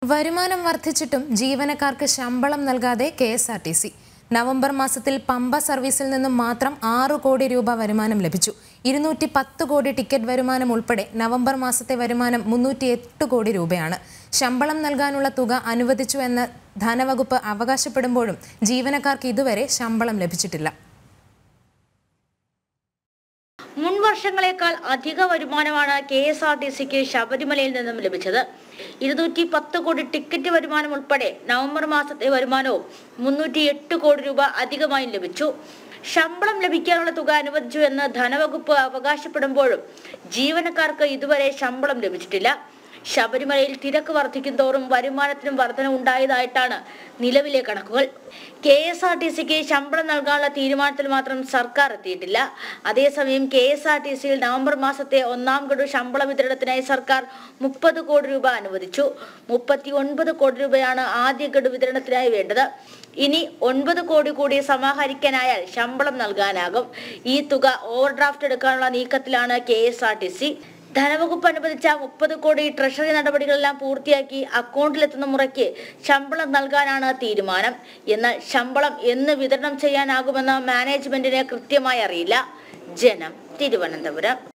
വരുമാനം വർദ്ധിച്ചിട്ടും ജീവനക്കാർക്ക് ശമ്പളം നൽകാതെ K S R T C November മാസത്തിൽ പമ്പ സർവീസിൽ നിന്നും മാത്രം ആറു കോടി രൂപ വരുമാനം ലഭിച്ചു ഇരുന്നൂറ്റി പത്ത് കോടി ടിക്കറ്റ് വരുമാനം ഉൾപ്പെടെ നവംബർ മാസത്തെ വരുമാനം മുന്നൂറ്റി എട്ട് കോടി രൂപയാണ് ശമ്പളം നൽകാനുള്ള തുക അനുവദിച്ചു എന്ന് ധനവകുപ്പ് അവകാശപ്പെടുമ്പോഴും ജീവനക്കാർക്ക് ഇതുവരെ ശമ്പളം ലഭിച്ചിട്ടില്ല മുൻ വർഷങ്ങളെക്കാൾ അധിക വരുമാനമാണ് കെ എസ് ആർ ടി സിക്ക് ശബരിമലയിൽ നിന്നും ലഭിച്ചത് ഇരുന്നൂറ്റി പത്ത് കോടി ടിക്കറ്റ് വരുമാനം ഉൾപ്പെടെ നവംബർ മാസത്തെ വരുമാനവും മുന്നൂറ്റി എട്ട് കോടി രൂപ അധികമായും ലഭിച്ചു ശമ്പളം ലഭിക്കാനുള്ള തുക അനുവദിച്ചു എന്ന് ധനവകുപ്പ് അവകാശപ്പെടുമ്പോഴും ജീവനക്കാർക്ക് ഇതുവരെ ശമ്പളം ലഭിച്ചിട്ടില്ല ശബരിമലയിൽ തിരക്ക് വർദ്ധിക്കും തോറും വരുമാനത്തിനും വർധന ഉണ്ടായതായിട്ടാണ് നിലവിലെ കണക്കുകൾ കെ എസ് ആർ ടി സിക്ക് ശമ്പളം നൽകാനുള്ള തീരുമാനത്തിൽ മാത്രം സർക്കാർ എത്തിയിട്ടില്ല അതേസമയം കെ എസ് ആർ ടി സിയിൽ നവംബർ മാസത്തെ ഒന്നാം ഗഡു ശമ്പള വിതരണത്തിനായി സർക്കാർ മുപ്പത് കോടി രൂപ അനുവദിച്ചു മുപ്പത്തി ഒൻപത് കോടി രൂപയാണ് ആദ്യ ഗഡു വിതരണത്തിനായി വേണ്ടത് ഇനി ഒൻപത് കോടി കൂടി സമാഹരിക്കാനായാൽ ശമ്പളം നൽകാനാകും ഈ തുക ഓവർഡ്രാഫ്റ്റ് എടുക്കാനുള്ള നീക്കത്തിലാണ് K S R T C ധനവകുപ്പ് അനുവദിച്ച മുപ്പത് കോടി ട്രഷറി നടപടികളെല്ലാം പൂർത്തിയാക്കി അക്കൗണ്ടിലെത്തുന്ന മുറയ്ക്ക് ശമ്പളം നൽകാനാണ് തീരുമാനം എന്നാൽ ശമ്പളം എന്ന് വിതരണം ചെയ്യാനാകുമെന്ന് മാനേജ്മെന്റിന് കൃത്യമായി അറിയില്ല ജനം തിരുവനന്തപുരം